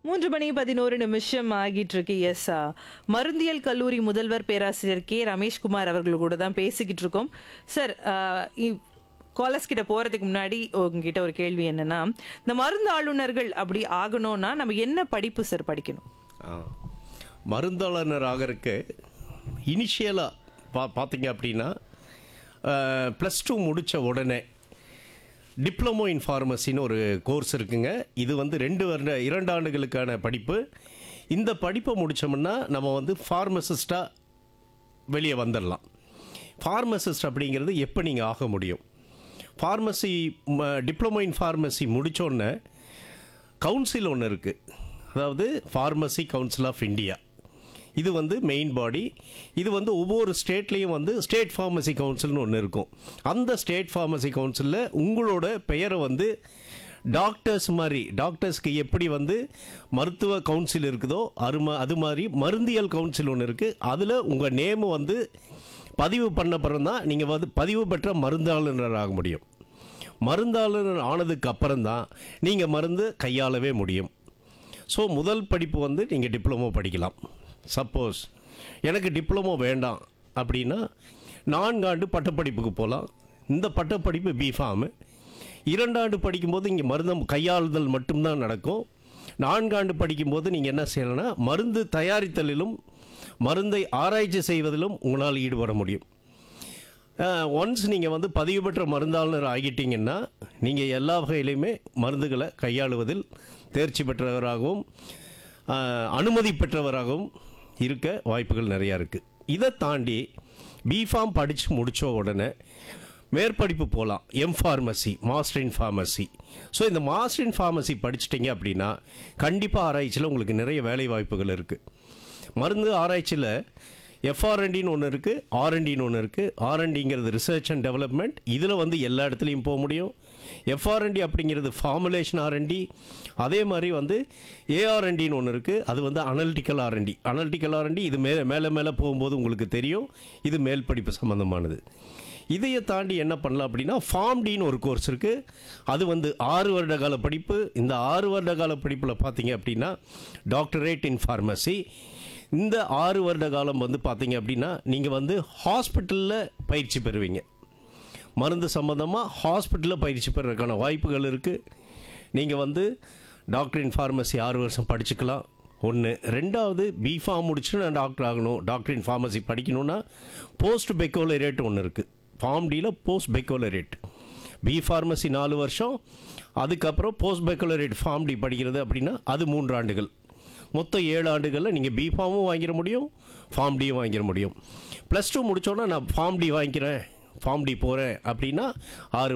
மூன்று மணி பதினோரு நிமிஷம் ஆகிட்டு இருக்கு எஸ் மருந்தியல் கல்லூரி முதல்வர் பேராசிரியர் கே ரமேஷ்குமார் அவர்கள் கூட தான் பேசிக்கிட்டு இருக்கோம் சார் காலர்ஸ் கிட்ட போறதுக்கு முன்னாடி உங்ககிட்ட ஒரு கேள்வி என்னன்னா இந்த மருந்து ஆளுநர்கள் அப்படி ஆகணும்னா நம்ம என்ன படிப்பு சார் படிக்கணும் ஆ. மருந்தாளர் ஆகிறதுக்கு இனிஷியலாக பா பார்த்தீங்க அப்படின்னா ப்ளஸ் டூ முடித்த உடனே டிப்ளமோ இன் ஃபார்மசின்னு ஒரு கோர்ஸ் இருக்குங்க இது வந்து ரெண்டு வருட இரண்டு ஆண்டுகளுக்கான படிப்பு இந்த படிப்பை முடித்தோம்னா நம்ம வந்து ஃபார்மசிஸ்ட்டாக வெளியே வந்துடலாம் ஃபார்மசிஸ்ட் அப்படிங்கிறது எப்போ நீங்கள் ஆக முடியும் ஃபார்மசி டிப்ளமோ இன் ஃபார்மசி முடித்தோடனே கவுன்சில் ஒன்று இருக்குது அதாவது ஃபார்மசி கவுன்சில் ஆஃப் இந்தியா இது வந்து மெயின் பாடி இது வந்து ஒவ்வொரு ஸ்டேட்லேயும் வந்து ஸ்டேட் ஃபார்மசி கவுன்சில்னு ஒன்று இருக்கும் அந்த ஸ்டேட் ஃபார்மசி கவுன்சிலில் உங்களோட பெயரை வந்து டாக்டர்ஸ் மாதிரி டாக்டர்ஸ்க்கு எப்படி வந்து மருத்துவ கவுன்சில் இருக்குதோ அரும அது மாதிரி மருந்தியல் கவுன்சில் ஒன்று இருக்குது அதில் உங்கள் நேமு வந்து பதிவு பண்ண பிறகு தான் நீங்கள் வந்து பதிவு பெற்ற மருந்தாளுநர் ஆக முடியும் மருந்தாளுநர் ஆனதுக்கு அப்புறம் தான் நீங்கள் மருந்து கையாளவே முடியும் ஸோ முதல் படிப்பு வந்து நீங்கள் டிப்ளமோ படிக்கலாம் சப்போஸ் எனக்கு டிப்ளமோ வேண்டாம் அப்படின்னா நான்காண்டு பட்டப்படிப்புக்கு போகலாம் இந்த பட்டப்படிப்பு பிஃபார்மு இரண்டாண்டு படிக்கும்போது இங்கே மருந்தம் கையாளுதல் மட்டும்தான் நடக்கும் நான்காண்டு படிக்கும்போது நீங்கள் என்ன செய்யணும்னா மருந்து தயாரித்தலிலும் மருந்தை ஆராய்ச்சி செய்வதிலும் உங்களால் ஈடுபட முடியும் ஒன்ஸ் நீங்கள் வந்து பதிவு பெற்ற மருந்தாளர் ஆகிட்டீங்கன்னா நீங்கள் எல்லா வகையிலையுமே மருந்துகளை கையாளுவதில் தேர்ச்சி பெற்றவராகவும் அஹ், அனுமதி பெற்றவராகவும் இருக்க வாய்ப்புகள் நிறையா இருக்குது இதை தாண்டி பிஃபார்ம் படித்து முடித்த உடனே மேற்படிப்பு போகலாம் M pharmacy master in pharmacy so இந்த மாஸ்டர் இன் ஃபார்மசி படிச்சிட்டிங்க அப்படின்னா கண்டிப்பாக ஆராய்ச்சியில் உங்களுக்கு நிறைய வேலை வாய்ப்புகள் இருக்குது மருந்து ஆராய்ச்சியில் எஃப்ஆர்என்டின்னு ஒன்று இருக்குது ஆர்என்டின்னு ஒன்று இருக்குது ஆர்என்டிங்கிறது ரிசர்ச் அண்ட் டெவலப்மெண்ட் இதில் வந்து எல்லா இடத்துலையும் போக முடியும் எஃப்ஆர்என்டி அப்படிங்கிறது ஃபார்முலேஷன் ஆர்என்டி அதே மாதிரி வந்து ஏஆர்என்டின்னு ஒன்று இருக்குது அது வந்து அனலிட்டிக்கல் ஆர்என்டி அனலிட்டிக்கல் ஆர்என்டி இது மேலே மேலே மேலே போகும்போது உங்களுக்கு தெரியும் இது மேல் படிப்பு சம்மந்தமானது இதையை தாண்டி என்ன பண்ணலாம் அப்படின்னா ஃபார்ம் டின்னு ஒரு கோர்ஸ் இருக்குது அது வந்து ஆறு வருட கால படிப்பு இந்த ஆறு வருட கால படிப்பில் பார்த்தீங்க அப்படின்னா டாக்டரேட் இன் ஃபார்மசி இந்த ஆறு வருட காலம் வந்து பார்த்தீங்க அப்படின்னா நீங்கள் வந்து ஹாஸ்பிட்டலில் பயிற்சி பெறுவீங்க மருந்து சம்மந்தமாக ஹாஸ்பிட்டலில் பயிற்சி பெறதுக்கான வாய்ப்புகள் இருக்குது நீங்கள் வந்து டாக்டர் இன் ஃபார்மசி ஆறு வருஷம் படிச்சுக்கலாம் ஒன்று ரெண்டாவது பிஃபார்ம் முடிச்சு நான் டாக்டர் ஆகணும் டாக்டர் இன் ஃபார்மசி படிக்கணும்னா போஸ்ட் பெக்கோலரேட் ஒன்று இருக்குது ஃபார்ம் டியில் போஸ்ட் பெக்கோலரேட் பி ஃபார்மசி நாலு வருஷம் அதுக்கப்புறம் போஸ்ட் பெக்கோலரேட் ஃபார்ம் டி படிக்கிறது அப்படின்னா அது மூன்று ஆண்டுகள் மொத்தம் ஏழு ஆண்டுகளில் நீங்கள் பி ஃபார்மும் வாங்கிட முடியும் ஃபார்ம் டியும் வாங்கிட முடியும் ப்ளஸ் டூ முடித்தோன்னா நான் ஃபார்ம் டி வாங்கிக்கிறேன் ஃபார்ம் டி போகிறேன் அப்படின்னா ஆறு